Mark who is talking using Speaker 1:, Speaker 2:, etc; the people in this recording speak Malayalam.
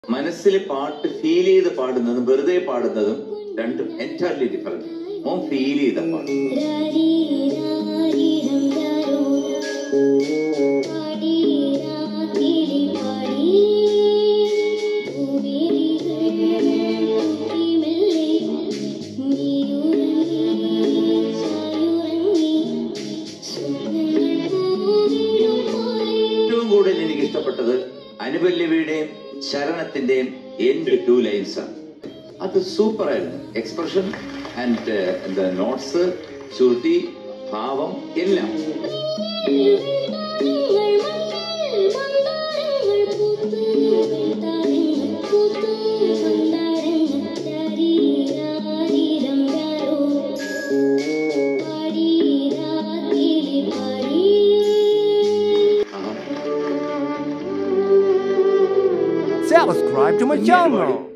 Speaker 1: മനസ്സിൽ പാട്ട് ഫീൽ ചെയ്ത് പാടുന്നതും വെറുതെ പാടുന്നതും രണ്ടും എൻറ്റയർലി ഡിഫറെന്റ് മോൻ ഫീൽ ചെയ്ത പാട്ട് ഏറ്റവും കൂടുതൽ എനിക്ക് ഇഷ്ടപ്പെട്ടത് അനുപല്ലവിയുടെയും ശരണത്തിന്റെയും എൻഡ് ടു ലൈൻസ് ആണ് അത് സൂപ്പർ ആയിരുന്നു എക്സ്പ്രഷൻ ആൻഡ് എന്താ നോട്ട്സ് ശ്രുതി ഭാവം എല്ലാം
Speaker 2: Subscribe to my channel.